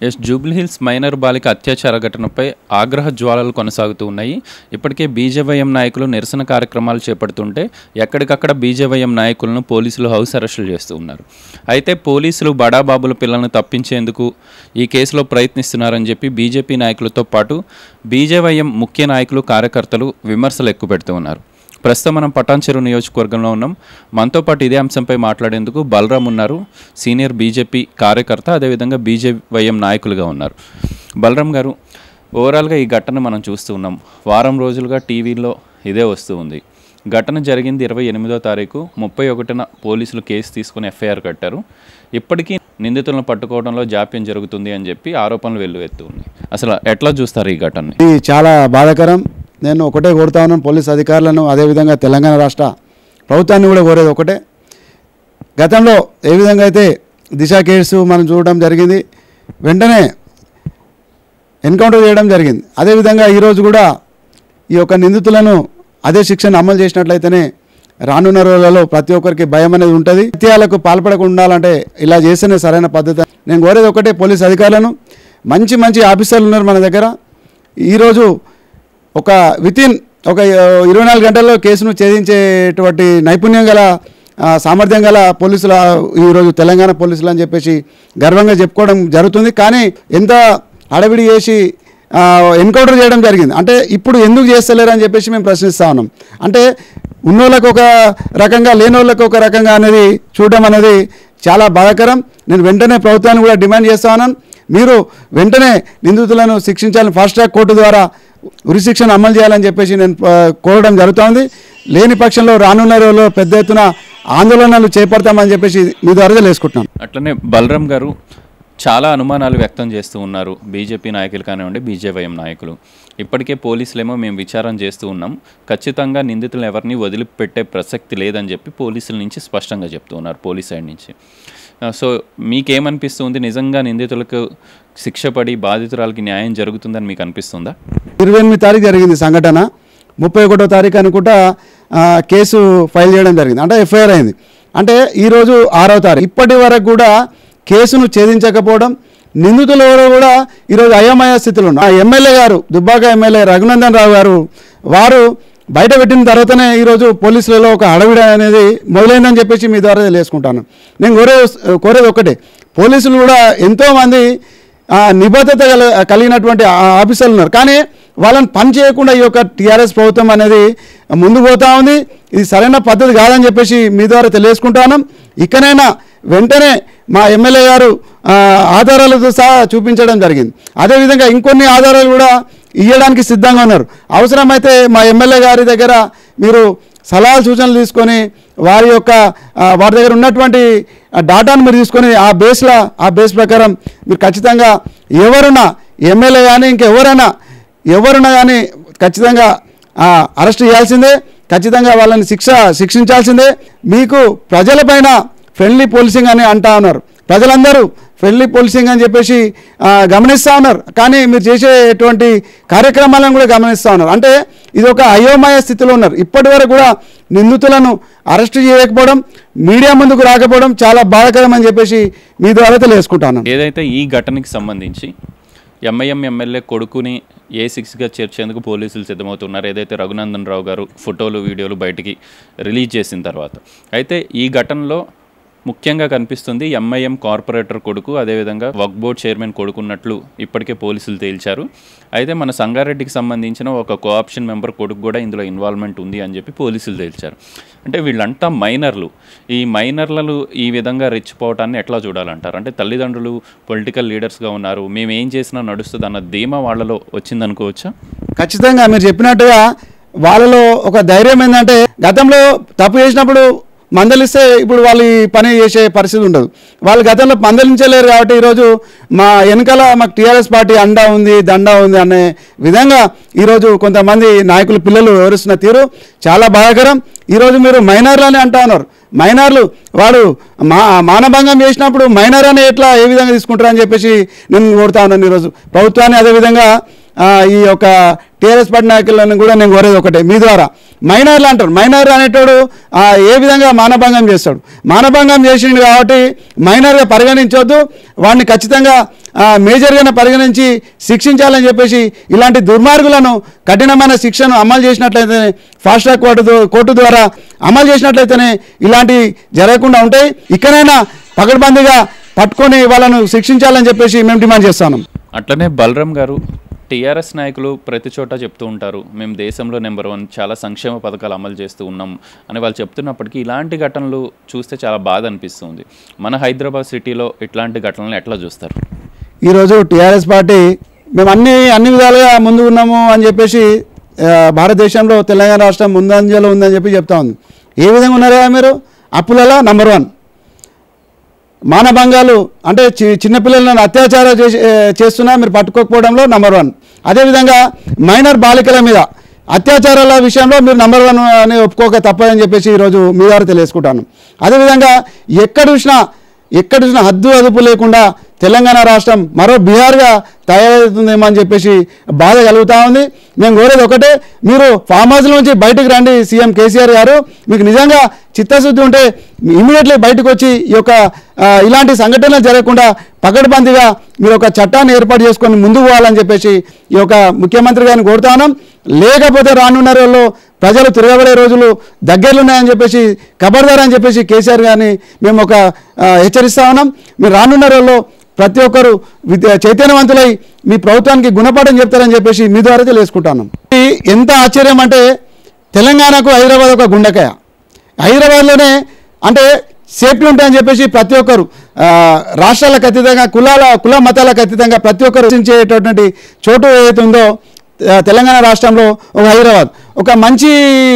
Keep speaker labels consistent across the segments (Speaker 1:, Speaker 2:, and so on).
Speaker 1: yes Jubilee Hills minor బాలిక అత్యాచార ఘటనపై ఆగ్రహ జ్వాలలు కొనసాగుతూ ఉన్నాయి ఇప్పటికే బీజేవైఎం నాయకులు నిరసన కార్యక్రమాలు చేపడుతుంటే ఎక్కడికక్కడ బీజేవైఎం నాయకులను పోలీసులు హౌస్ అరెస్టులు చేస్తూ ఉన్నారు అయితే పోలీసులు బడాబాబుల పిల్లలను తప్పించేందుకు ఈ కేసులో ప్రయత్నిస్తున్నారని చెప్పి బీజేపీ నాయకులతో పాటు బీజేవైఎం ముఖ్య నాయకులు కార్యకర్తలు విమర్శలు ఎక్కువ పెడుతూ ఉన్నారు ప్రస్తుతం మనం పటాన్చెరు నియోజకవర్గంలో ఉన్నాం మనతో పాటు ఇదే అంశంపై మాట్లాడేందుకు బలరాం ఉన్నారు సీనియర్ బీజేపీ కార్యకర్త అదేవిధంగా బీజేవైఎం నాయకులుగా ఉన్నారు బలరాం గారు ఓవరాల్గా ఈ ఘటన మనం చూస్తూ ఉన్నాం వారం రోజులుగా టీవీలో ఇదే వస్తూ ఉంది ఘటన జరిగింది ఇరవై ఎనిమిదో తారీఖు ముప్పై ఒకటిన పోలీసులు కేసు తీసుకుని ఎఫ్ఐఆర్ కట్టారు ఇప్పటికీ నిందితులను పట్టుకోవడంలో జాప్యం జరుగుతుంది అని చెప్పి ఆరోపణలు వెల్లువెత్తు ఉన్నాయి అసలు ఎట్లా చూస్తారు ఈ ఘటనని
Speaker 2: ఇది చాలా బాధాకరం నేను ఒకటే కోరుతా ఉన్నాను పోలీస్ అధికారులను అదేవిధంగా తెలంగాణ రాష్ట్ర ప్రభుత్వాన్ని కూడా కోరేది ఒకటే గతంలో ఏ విధంగా అయితే దిశ కేసు మనం చూడడం జరిగింది వెంటనే ఎన్కౌంటర్ చేయడం జరిగింది అదేవిధంగా ఈరోజు కూడా ఈ యొక్క నిందితులను అదే శిక్షను అమలు చేసినట్లయితేనే రానున్న రోజులలో ప్రతి ఒక్కరికి భయం అనేది ఉంటుంది హత్యాలకు పాల్పడకుండా ఉండాలంటే ఇలా చేస్తేనే సరైన పద్ధతి నేను కోరేది ఒకటే పోలీస్ అధికారులను మంచి మంచి ఆఫీసర్లు ఉన్నారు మన దగ్గర ఈరోజు ఒక వితిన్ ఒక ఇరవై నాలుగు గంటల్లో కేసును ఛేదించేటువంటి నైపుణ్యం గల ఆ, సామర్థ్యం గల పోలీసుల ఈరోజు తెలంగాణ పోలీసులు అని చెప్పేసి గర్వంగా చెప్పుకోవడం జరుగుతుంది కానీ ఎంత అడవిడి చేసి ఆ, ఎన్కౌంటర్ చేయడం జరిగింది అంటే ఇప్పుడు ఎందుకు చేస్తలేరు అని చెప్పేసి మేము ప్రశ్నిస్తా ఉన్నాం అంటే ఉన్నోళ్ళకు ఒక రకంగా లేనోళ్ళకు ఒక రకంగా అనేది చూడడం అనేది చాలా బాధాకరం నేను వెంటనే ప్రభుత్వాన్ని కూడా డిమాండ్ చేస్తా ఉన్నాను మీరు వెంటనే నిందితులను శిక్షించాలని ఫాస్ట్ ట్రాక్ కోర్టు ద్వారా ఉరిశిక్షను అమలు చేయాలని చెప్పేసి నేను ఆ, కోరడం జరుగుతోంది లేని పక్షంలో రానున్న రోజుల్లో పెద్ద ఎత్తున ఆందోళనలు చేపడతామని చెప్పేసి మీ ద్వారా తెలుసుకుంటున్నాను
Speaker 1: అట్లనే బలరాం గారు చాలా అనుమానాలు వ్యక్తం చేస్తూ ఉన్నారు బీజేపీ నాయకులు కానివ్వండి బీజేవైఎం నాయకులు ఇప్పటికే పోలీసులేమో మేము విచారం చేస్తూ ఉన్నాం ఖచ్చితంగా నిందితులు ఎవరిని వదిలిపెట్టే ప్రసక్తి లేదని చెప్పి పోలీసుల నుంచి స్పష్టంగా చెప్తూ ఉన్నారు పోలీస్ సైడ్ నుంచి ఆ, సో మీకేమనిపిస్తుంది నిజంగా నిందితులకు శిక్ష పడి బాధితురాలకి న్యాయం జరుగుతుందని మీకు అనిపిస్తుందా
Speaker 2: ఇరవై ఎనిమిది తారీఖు జరిగింది సంఘటన ముప్పై ఒకటో తారీఖు అనుకుంటా ఆ, కేసు ఫైల్ చేయడం జరిగింది అంటే ఎఫ్ఐఆర్ అయింది అంటే ఈరోజు ఆరో తారీఖు ఇప్పటి వరకు కూడా కేసును ఛేదించకపోవడం నిందితులు ఎవరో కూడా ఈరోజు అయోమయ స్థితిలో ఉన్నారు ఆ ఎమ్మెల్యే గారు దుబ్బాక ఎమ్మెల్యే రఘునందన్ రావు గారు వారు బయట పెట్టిన తర్వాతనే ఈరోజు పోలీసులలో ఒక అడవిడ అనేది మొదలైందని చెప్పేసి మీ ద్వారా తెలియజేసుకుంటాను నేను కోరే కోరేది ఒకటే పోలీసులు కూడా ఎంతోమంది ఆ, నిబద్ధత గల కలిగినటువంటి ఆ ఆఫీసర్లు ఉన్నారు కానీ వాళ్ళని పని చేయకుండా ఈ యొక్క టీఆర్ఎస్ ప్రభుత్వం అనేది ముందు పోతా ఉంది ఇది సరైన పద్ధతి కాదని చెప్పేసి మీ ద్వారా తెలియజేసుకుంటాను ఇకనైనా వెంటనే మా ఎమ్మెల్యే గారు ఆ, ఆధారాలతో సహా చూపించడం జరిగింది అదేవిధంగా ఇంకొన్ని ఆధారాలు కూడా ఇవ్వడానికి సిద్ధంగా ఉన్నారు అవసరమైతే మా ఎమ్మెల్యే గారి దగ్గర మీరు సలహాలు సూచనలు తీసుకొని వారి యొక్క ఆ, వారి దగ్గర ఉన్నటువంటి ఆ డాటాను మీరు తీసుకొని ఆ బేస్లో ఆ బేస్ ప్రకారం మీరు ఖచ్చితంగా ఎవరున్నా ఎమ్మెల్యే కానీ ఇంకెవరైనా ఎవరున్నా కానీ ఖచ్చితంగా ఆ, అరెస్ట్ చేయాల్సిందే ఖచ్చితంగా వాళ్ళని శిక్ష శిక్షించాల్సిందే మీకు ప్రజలపైన ఫ్రెండ్లీ పోలీసింగ్ అని అంటా ఉన్నారు ప్రజలందరూ ఫ్రెండ్లీ పోలీసింగ్ అని చెప్పేసి ఆ, గమనిస్తూ ఉన్నారు కానీ మీరు చేసేటువంటి కార్యక్రమాలను కూడా గమనిస్తూ ఉన్నారు అంటే ఇది ఒక అయోమయ స్థితిలో ఉన్నారు ఇప్పటి వరకు కూడా నిందితులను అరెస్ట్ చేయకపోవడం మీడియా ముందుకు రాకపోవడం చాలా బాధాకరం అని చెప్పేసి మీ ద్వారా తెలియజేసుకుంటాను
Speaker 1: ఏదైతే ఈ ఘటనకి సంబంధించి ఎంఐఎం ఎమ్మెల్యే కొడుకుని ఏ సిక్స్గా చేర్చేందుకు పోలీసులు సిద్ధమవుతున్నారు ఏదైతే రఘునందన్ రావు గారు ఫోటోలు వీడియోలు బయటికి రిలీజ్ చేసిన తర్వాత అయితే ఈ ఘటనలో ముఖ్యంగా కనిపిస్తుంది ఎంఐఎం కార్పొరేటర్ కొడుకు అదేవిధంగా వక్ బోర్డ్ చైర్మన్ కొడుకున్నట్లు ఇప్పటికే పోలీసులు తేల్చారు అయితే మన సంగారెడ్డికి సంబంధించిన ఒక కోఆప్షన్ మెంబర్ కొడుకు కూడా ఇందులో ఇన్వాల్వ్మెంట్ ఉంది అని చెప్పి పోలీసులు తేల్చారు అంటే వీళ్ళంతా మైనర్లు ఈ మైనర్లను ఈ విధంగా రెచ్చిపోవటాన్ని ఎట్లా చూడాలంటారు అంటే తల్లిదండ్రులు పొలిటికల్ లీడర్స్గా ఉన్నారు మేము ఏం చేసినా నడుస్తుంది అన్న ధీమా వాళ్ళలో వచ్చిందనుకోవచ్చా
Speaker 2: ఖచ్చితంగా మీరు చెప్పినట్టుగా వాళ్ళలో ఒక ధైర్యం ఏంటంటే గతంలో తప్పు చేసినప్పుడు మందలిస్తే ఇప్పుడు వాళ్ళు ఈ పని చేసే పరిస్థితి ఉండదు వాళ్ళు గతంలో మందలించలేరు కాబట్టి ఈరోజు మా వెనకాల మాకు టీఆర్ఎస్ పార్టీ అండా ఉంది దండా ఉంది అనే విధంగా ఈరోజు కొంతమంది నాయకులు పిల్లలు వివరిస్తున్న తీరు చాలా బాధాకరం ఈరోజు మీరు మైనర్లు అని అంటా ఉన్నారు మైనర్లు వాడు మా మానభంగం చేసినప్పుడు మైనర్ అని ఎట్లా ఏ విధంగా తీసుకుంటారని చెప్పేసి నేను కోరుతా ఉన్నాను ఈరోజు ప్రభుత్వాన్ని అదేవిధంగా ఆ, ఈ యొక్క టీఆర్ఎస్ పార్టీ నాయకులను కూడా నేను కోరేది ఒకటే మీ ద్వారా మైనర్లు అంటారు మైనర్ అనేటోడు ఆ, ఏ విధంగా మానభంగం చేస్తాడు మానభంగం చేసిండు కాబట్టి మైనర్గా పరిగణించవద్దు వాడిని ఖచ్చితంగా ఆ, మేజర్గానే పరిగణించి శిక్షించాలని చెప్పేసి ఇలాంటి దుర్మార్గులను కఠినమైన శిక్షను అమలు చేసినట్లయితే ఫాస్ట్ ట్రాక్ కోర్టు ద్వా- కోర్టు ద్వారా అమలు చేసినట్లయితేనే ఇలాంటి జరగకుండా ఉంటాయి ఇకనైనా పకడ్బందీగా పట్టుకొని వాళ్ళను శిక్షించాలని చెప్పేసి మేము డిమాండ్ చేస్తాను
Speaker 1: అట్లనే బలరాం గారు టీఆర్ఎస్ నాయకులు ప్రతి చోట చెప్తూ ఉంటారు మేము దేశంలో నెంబర్ వన్ చాలా సంక్షేమ పథకాలు అమలు చేస్తూ ఉన్నాం అని వాళ్ళు చెప్తున్నప్పటికీ ఇలాంటి ఘటనలు చూస్తే చాలా బాధ అనిపిస్తుంది మన హైదరాబాద్ సిటీలో ఇట్లాంటి ఘటనలు ఎట్లా చూస్తారు
Speaker 2: ఈరోజు టీఆర్ఎస్ పార్టీ మేము అన్ని అన్ని విధాలుగా ముందు ఉన్నాము అని చెప్పేసి ఆ, భారతదేశంలో తెలంగాణ రాష్ట్రం ముందంజలో ఉందని చెప్పి చెప్తా ఉంది ఏ విధంగా ఉన్నారా మీరు అప్పులలో నంబర్ వన్ మానభంగాలు అంటే చి చిన్నపిల్లలను అత్యాచారం చేసి ఏ, చేస్తున్నా మీరు పట్టుకోకపోవడంలో నంబర్ వన్ అదేవిధంగా మైనర్ బాలికల మీద అత్యాచారాల విషయంలో మీరు నంబర్ వన్ అని ఒప్పుకోక తప్పదని చెప్పేసి ఈరోజు మీ ద్వారా తెలియజేసుకుంటాను అదేవిధంగా ఎక్కడ చూసినా ఎక్కడ చూసినా హద్దు అదుపు లేకుండా తెలంగాణ రాష్ట్రం మరో బీహార్గా తయారవుతుందేమో అని చెప్పేసి బాధ కలుగుతూ ఉంది మేము కోరేది ఒకటే మీరు ఫామ్ హౌస్ నుంచి బయటకు రండి సీఎం కేసీఆర్ గారు మీకు నిజంగా చిత్తశుద్ధి ఉంటే ఇమీడియట్లీ బయటకు వచ్చి ఈ యొక్క ఆ, ఇలాంటి సంఘటనలు జరగకుండా పకడ్బందీగా మీరు ఒక చట్టాన్ని ఏర్పాటు చేసుకొని ముందుకు పోవాలని చెప్పేసి ఈ యొక్క ముఖ్యమంత్రి గారిని కోరుతాను లేకపోతే రానున్న రోజుల్లో ప్రజలు తిరగబడే రోజులు దగ్గరలో ఉన్నాయని చెప్పేసి ఖబర్దార్ అని చెప్పేసి కేసీఆర్ గారిని మేము ఒక ఆ, హెచ్చరిస్తా ఉన్నాం మీరు రానున్న రోజుల్లో ప్రతి ఒక్కరు విద్య చైతన్యవంతులై మీ ప్రభుత్వానికి గుణపాఠం చెప్తారని చెప్పేసి మీ ద్వారా తెలియజేసుకుంటాను ఇది ఎంత ఆశ్చర్యం అంటే తెలంగాణకు హైదరాబాద్ ఒక గుండెకాయ హైదరాబాద్లోనే అంటే సేఫ్టీ ఉంటాయని చెప్పేసి ప్రతి ఒక్కరు ఆ, రాష్ట్రాలకు అతీతంగా కులాల కుల మతాలకు అతీతంగా ప్రతి ఒక్కరు రచించేటటువంటి చోటు ఏదైతే ఉందో ఆ, తెలంగాణ రాష్ట్రంలో ఒక హైదరాబాద్ ఒక మంచి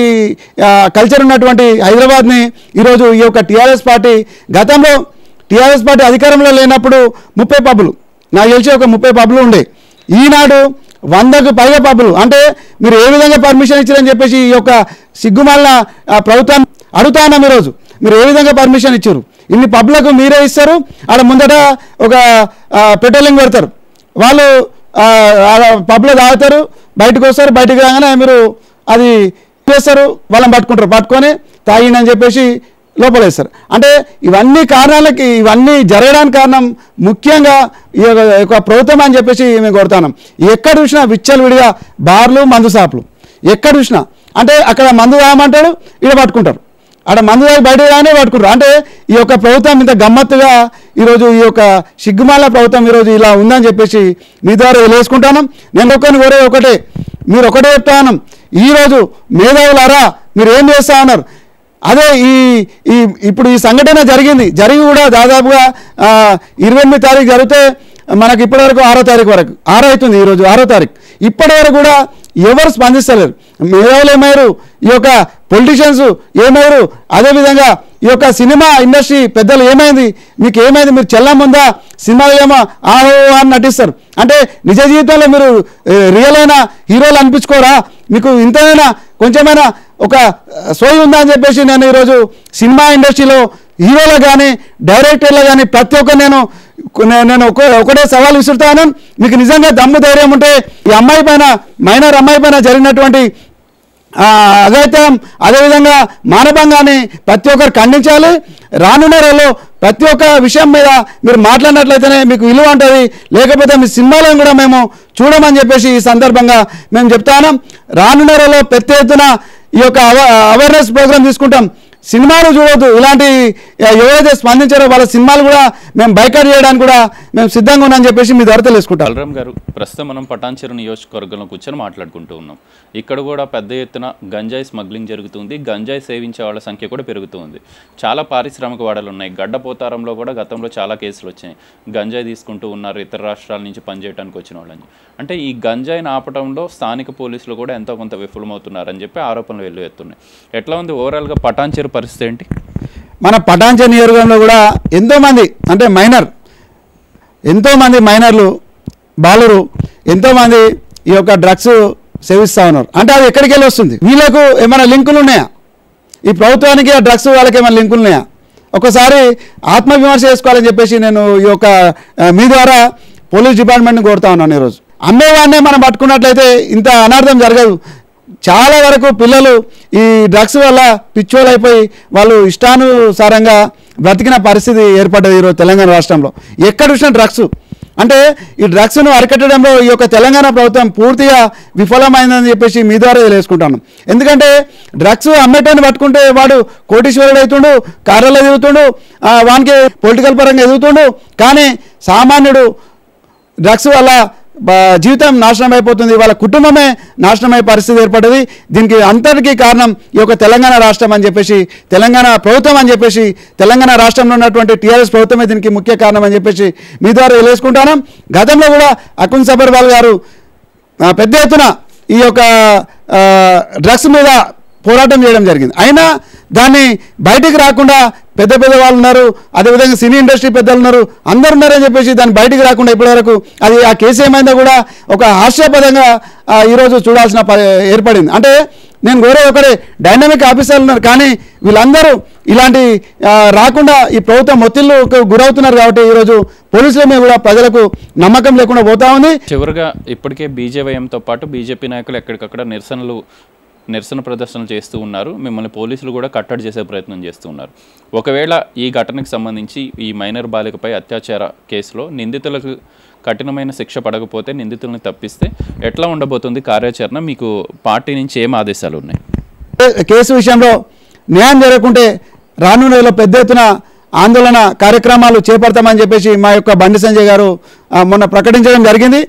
Speaker 2: ఆ, కల్చర్ ఉన్నటువంటి హైదరాబాద్ని ఈరోజు ఈ యొక్క టీఆర్ఎస్ పార్టీ గతంలో టీఆర్ఎస్ పార్టీ అధికారంలో లేనప్పుడు ముప్పై పబ్బులు నాకు తెలిసి ఒక ముప్పై పబ్బులు ఉండే ఈనాడు వందకు పైగా పబ్బులు అంటే మీరు ఏ విధంగా పర్మిషన్ ఇచ్చారని చెప్పేసి ఈ యొక్క సిగ్గుమాలిన ఆ, ప్రభుత్వాన్ని అడుగుతా ఉన్నాం ఈరోజు మీరు ఏ విధంగా పర్మిషన్ ఇచ్చారు ఇన్ని పబ్లకు మీరే ఇస్తారు ఆడ ముందట ఒక ఆ, పెట్రోలింగ్ పెడతారు వాళ్ళు ఆ, ఆడ పబ్లో తాగుతారు బయటకు వస్తారు బయటకు రాగానే మీరు అది చేస్తారు వాళ్ళని పట్టుకుంటారు పట్టుకొని తాగిండని చెప్పేసి లోపలేస్తారు అంటే ఇవన్నీ కారణాలకి ఇవన్నీ జరగడానికి కారణం ముఖ్యంగా ఈ యొక్క- ఈ యొక్క ప్రభుత్వం అని చెప్పేసి మేము కోరుతున్నాం ఎక్కడ చూసినా విచ్చలవిడిగా బార్లు మందు షాపులు ఎక్కడ చూసినా అంటే అక్కడ మందు తాగమంటాడు ఇక్కడ పట్టుకుంటారు ఆడ మందు తాగి బయట రానే పట్టుకుంటారు అంటే ఈ యొక్క ప్రభుత్వం ఇంత గమ్మత్తుగా ఈరోజు ఈ యొక్క సిగ్గుమాల ప్రభుత్వం ఈరోజు ఇలా ఉందని చెప్పేసి మీ ద్వారా తెలియజేసుకుంటాను నేను ఒక్కరిని కోరే ఒకటే మీరు ఒకటే చెప్తాను ఈరోజు మేధావులారా మీరు ఏం చేస్తా ఉన్నారు అదే ఈ ఈ ఇప్పుడు ఈ సంఘటన జరిగింది జరిగి కూడా దాదాపుగా ఆ, ఇరవై ఎనిమిది తారీఖు జరిగితే మనకి ఇప్పటివరకు ఆరో తారీఖు వరకు ఆరో అవుతుంది ఈరోజు ఆరో తారీఖు ఇప్పటి వరకు కూడా ఎవరు స్పందిస్తలేరు మేధావులు ఏమయ్యారు ఈ యొక్క పొలిటీషియన్స్ ఏమయ్యారు అదేవిధంగా ఈ యొక్క సినిమా ఇండస్ట్రీ పెద్దలు ఏమైంది మీకు ఏమైంది మీరు చెల్లముందా సినిమాలు ఏమో ఆహో అని నటిస్తారు అంటే నిజ జీవితంలో మీరు ఏ, రియల్ అయిన హీరోలు అనిపించుకోరా మీకు ఇంతైనా కొంచెమైనా ఒక ఆ, సోయి ఉందా అని చెప్పేసి నేను ఈరోజు సినిమా ఇండస్ట్రీలో హీరోలు కానీ డైరెక్టర్లు కానీ ప్రతి ఒక్కరు నేను నే- నేను ఒక ఒకటే సవాల్ విసురుతాను మీకు నిజంగా దమ్ము ధైర్యం ఉంటే ఈ అమ్మాయి పైన మైనర్ అమ్మాయి పైన జరిగినటువంటి ఆ, అఘాయిత్యం అదేవిధంగా మానభంగాన్ని ప్రతి ఒక్కరు ఖండించాలి రానున్న రోజుల్లో ప్రతి ఒక్క విషయం మీద మీరు మాట్లాడినట్లయితేనే మీకు విలువ ఉంటుంది లేకపోతే మీ సినిమాలను కూడా మేము చూడమని చెప్పేసి ఈ సందర్భంగా మేము చెప్తాను రానున్న రోజుల్లో పెద్ద ఎత్తున ఈ యొక్క అవేర్నెస్ ప్రోగ్రామ్ తీసుకుంటాం సినిమాలు చూడొద్దు ఇలాంటి ఆ, ఎవరైతే స్పందించారో వాళ్ళ సినిమాలు కూడా మేము బైకట్ చేయడానికి కూడా మేము సిద్ధంగా ఉన్నామని చెప్పేసి మీ ద్వారా తెలుసుకుంటాం
Speaker 1: బలరాం గారు ప్రస్తుతం మనం పటాన్చెరు నియోజకవర్గంలో కూర్చొని మాట్లాడుకుంటూ ఉన్నాం ఇక్కడ కూడా పెద్ద ఎత్తున గంజాయి స్మగ్లింగ్ జరుగుతుంది గంజాయి సేవించే వాళ్ళ సంఖ్య కూడా పెరుగుతుంది చాలా పారిశ్రామిక వాడలు ఉన్నాయి గడ్డపోతారంలో కూడా గతంలో చాలా కేసులు వచ్చాయి గంజాయి తీసుకుంటూ ఉన్నారు ఇతర రాష్ట్రాల నుంచి పనిచేయడానికి వచ్చిన వాళ్ళని అంటే ఈ గంజాయిని ఆపటంలో స్థానిక పోలీసులు కూడా ఎంతో కొంత విఫలమవుతున్నారని చెప్పి ఆరోపణలు వెల్లువెత్తున్నాయి ఎట్లా ఉంది ఓవరాల్గా పటాన్చెరు పరిస్థితి ఏంటి
Speaker 2: మన పటాంచ నియోజకవర్గంలో కూడా ఎంతోమంది అంటే మైనర్ ఎంతోమంది మైనర్లు బాలురు ఎంతోమంది ఈ యొక్క డ్రగ్స్ సేవిస్తూ ఉన్నారు అంటే అది ఎక్కడికి వెళ్ళి వస్తుంది వీళ్ళకు ఏమైనా లింకులు ఉన్నాయా ఈ ప్రభుత్వానికి ఆ డ్రగ్స్ వాళ్ళకి ఏమైనా లింకులు ఉన్నాయా ఒకసారి ఆత్మవిమర్శ చేసుకోవాలని చెప్పేసి నేను ఈ యొక్క ఆ, మీ ద్వారా పోలీస్ డిపార్ట్మెంట్ని కోరుతా ఉన్నాను ఈరోజు అమ్మేవాడినే మనం పట్టుకున్నట్లయితే ఇంత అనార్థం జరగదు చాలా వరకు పిల్లలు ఈ డ్రగ్స్ వల్ల పిచ్చోళ్ళు అయిపోయి వాళ్ళు ఇష్టానుసారంగా బ్రతికిన పరిస్థితి ఏర్పడ్డది ఈరోజు తెలంగాణ రాష్ట్రంలో ఎక్కడ చూసిన డ్రగ్స్ అంటే ఈ డ్రగ్స్ను అరికట్టడంలో ఈ యొక్క తెలంగాణ ప్రభుత్వం పూర్తిగా విఫలమైందని చెప్పేసి మీ ద్వారా తెలియజేసుకుంటాను ఎందుకంటే డ్రగ్స్ అమ్మేటాన్ని పట్టుకుంటే వాడు కోటీశ్వరుడు అవుతుండు కార్యాలయం ఎదుగుతుండు ఆ, వానికి పొలిటికల్ పరంగా ఎదుగుతుండు కానీ సామాన్యుడు డ్రగ్స్ వల్ల బ- జీవితం నాశనం అయిపోతుంది వాళ్ళ కుటుంబమే నాశనం అయ్యే పరిస్థితి ఏర్పడ్డది దీనికి అంతటికీ కారణం ఈ యొక్క తెలంగాణ రాష్ట్రం అని చెప్పేసి తెలంగాణ ప్రభుత్వం అని చెప్పేసి తెలంగాణ రాష్ట్రంలో ఉన్నటువంటి టీఆర్ఎస్ ప్రభుత్వమే దీనికి ముఖ్య కారణం అని చెప్పేసి మీ ద్వారా తెలియజేసుకుంటాను గతంలో కూడా అకున్ సబర్వాల్ గారు ఆ, పెద్ద ఎత్తున ఈ యొక్క ఆ, డ్రగ్స్ మీద పోరాటం చేయడం జరిగింది అయినా దాన్ని బయటికి రాకుండా పెద్ద పెద్ద వాళ్ళు ఉన్నారు అదేవిధంగా సినీ ఇండస్ట్రీ పెద్దలు ఉన్నారు అందరు ఉన్నారని చెప్పేసి దాన్ని బయటికి రాకుండా ఇప్పటివరకు అది ఆ కేసు ఏమైందో కూడా ఒక హాస్యాపదంగా ఆ, ఈరోజు చూడాల్సిన ప- ఏర్పడింది అంటే నేను కోరే ఒకటే డైనమిక్ ఆఫీసర్లు ఉన్నారు కానీ వీళ్ళందరూ ఇలాంటి ఆ, రాకుండా ఈ ప్రభుత్వం ఒత్తిళ్లకు గురవుతున్నారు కాబట్టి ఈరోజు పోలీసుల మీద కూడా ప్రజలకు నమ్మకం లేకుండా పోతా ఉంది
Speaker 1: చివరిగా ఇప్పటికే బీజేవైఎంతో పాటు బీజేపీ నాయకులు ఎక్కడికక్కడ నిరసనలు నిరసన ప్రదర్శనలు చేస్తూ ఉన్నారు మిమ్మల్ని పోలీసులు కూడా కట్టడి చేసే ప్రయత్నం చేస్తూ ఉన్నారు ఒకవేళ ఈ ఘటనకు సంబంధించి ఈ మైనర్ బాలికపై అత్యాచార కేసులో నిందితులకు కఠినమైన శిక్ష పడకపోతే నిందితులను తప్పిస్తే ఎట్లా ఉండబోతుంది కార్యాచరణ మీకు పార్టీ నుంచి ఏం ఆదేశాలు ఉన్నాయి
Speaker 2: కేసు విషయంలో న్యాయం జరగకుంటే రానున్న నెలలో పెద్ద ఎత్తున ఆందోళన కార్యక్రమాలు చేపడతామని చెప్పేసి మా యొక్క బండి సంజయ్ గారు ఆ, మొన్న ప్రకటించడం జరిగింది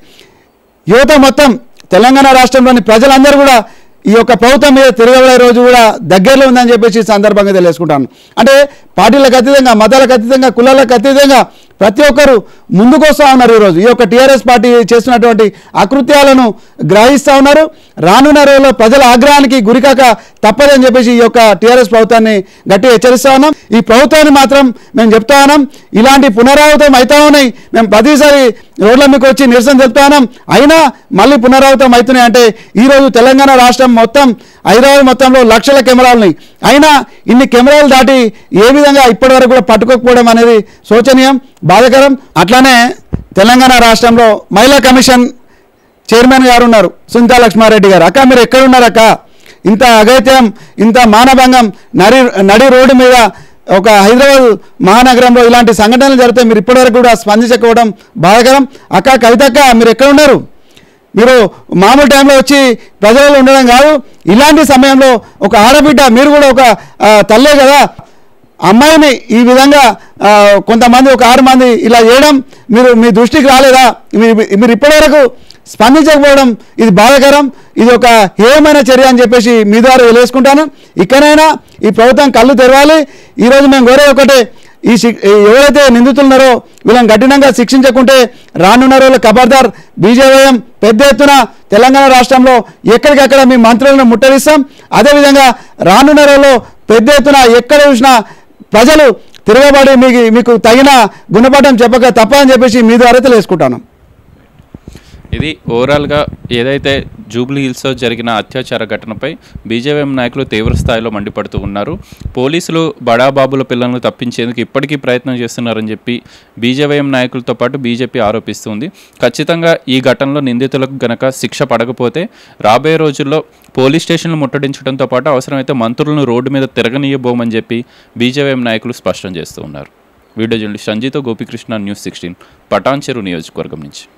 Speaker 2: యువత మొత్తం తెలంగాణ రాష్ట్రంలోని ప్రజలందరూ కూడా ఈ యొక్క ప్రభుత్వం మీద తిరగబడే రోజు కూడా దగ్గరలో ఉందని చెప్పేసి ఈ సందర్భంగా తెలియజేసుకుంటాను అంటే పార్టీలకు అతీతంగా మతాలకు అతీతంగా కులాలకు అతీతంగా ప్రతి ఒక్కరు ముందుకు వస్తూ ఉన్నారు ఈరోజు ఈ యొక్క టీఆర్ఎస్ పార్టీ చేస్తున్నటువంటి అకృత్యాలను గ్రహిస్తూ ఉన్నారు రానున్న రోజుల్లో ప్రజల ఆగ్రహానికి గురికాక తప్పదని చెప్పేసి ఈ యొక్క టీఆర్ఎస్ ప్రభుత్వాన్ని గట్టిగా హెచ్చరిస్తా ఉన్నాం ఈ ప్రభుత్వాన్ని మాత్రం మేము చెప్తా ఉన్నాం ఇలాంటి పునరావృతం అవుతా ఉన్నాయి మేము ప్రతిసారి రోడ్ల మీకు వచ్చి నిరసన తెలుపుతా ఉన్నాం అయినా మళ్ళీ పునరావృతం అవుతున్నాయి అంటే ఈరోజు తెలంగాణ రాష్ట్రం మొత్తం హైదరాబాద్ మొత్తంలో లక్షల కెమెరాలు ఉన్నాయి అయినా ఇన్ని కెమెరాలు దాటి ఏ విధంగా ఇప్పటివరకు కూడా పట్టుకోకపోవడం అనేది శోచనీయం బాధాకరం అట్లానే తెలంగాణ రాష్ట్రంలో మహిళా కమిషన్ చైర్మన్ గారు ఉన్నారు సునీతా లక్ష్మారెడ్డి గారు అక్క మీరు ఎక్కడున్నారు అక్క ఇంత అగైత్యం ఇంత మానభంగం నడి నడి రోడ్డు మీద ఒక హైదరాబాద్ మహానగరంలో ఇలాంటి సంఘటనలు జరిగితే మీరు ఇప్పటివరకు కూడా స్పందించకపోవడం బాధాకరం అక్క కవితక్క మీరు ఎక్కడ ఉన్నారు మీరు మామూలు టైంలో వచ్చి ప్రజలలో ఉండడం కాదు ఇలాంటి సమయంలో ఒక ఆడబిడ్డ మీరు కూడా ఒక ఆ, తల్లే కదా అమ్మాయిని ఈ విధంగా ఆ, కొంతమంది ఒక ఆరు మంది ఇలా చేయడం మీరు మీ దృష్టికి రాలేదా మీ- మీరు ఇప్పటివరకు స్పందించకపోవడం ఇది బాధాకరం ఇది ఒక హేయమైన చర్య అని చెప్పేసి మీ ద్వారా తెలియజేసుకుంటాను ఇక్కడైనా ఈ ప్రభుత్వం కళ్ళు తెరవాలి ఈరోజు మేము కోరే ఒకటే ఈ శిక్- ఈ ఎవరైతే నిందితున్నారో వీళ్ళని కఠినంగా శిక్షించకుంటే రానున్న రోజులు ఖబర్దార్ బీజేవైఎం పెద్ద ఎత్తున తెలంగాణ రాష్ట్రంలో ఎక్కడికక్కడ మీ మంత్రులను ముట్టడిస్తాం అదేవిధంగా రానున్న రోజుల్లో పెద్ద ఎత్తున ఎక్కడ చూసినా ప్రజలు తిరగబడి మీకు మీకు తగిన గుణపాఠం చెప్పక తప్పని చెప్పేసి మీ ద్వారా తెలియజేసుకుంటాను
Speaker 1: ఇది ఓవరాల్గా ఏదైతే జూబ్లీ హిల్స్లో జరిగిన అత్యాచార ఘటనపై బీజేపీఎం నాయకులు తీవ్ర స్థాయిలో మండిపడుతూ ఉన్నారు పోలీసులు బడాబాబుల పిల్లలను తప్పించేందుకు ఇప్పటికీ ప్రయత్నం చేస్తున్నారని చెప్పి బీజేపీఎం నాయకులతో పాటు బీజేపీ ఆరోపిస్తుంది ఖచ్చితంగా ఈ ఘటనలో నిందితులకు గనక శిక్ష పడకపోతే రాబోయే రోజుల్లో పోలీస్ స్టేషన్లు ముట్టడించడంతో పాటు అవసరమైతే మంత్రులను రోడ్డు మీద తిరగనీయబోమని చెప్పి బీజేపీఎం నాయకులు స్పష్టం చేస్తూ ఉన్నారు వీడియో జర్నలిస్ట్ సంజీతో గోపికృష్ణ న్యూస్ సిక్స్టీన్ పటాన్చెరు నియోజకవర్గం నుంచి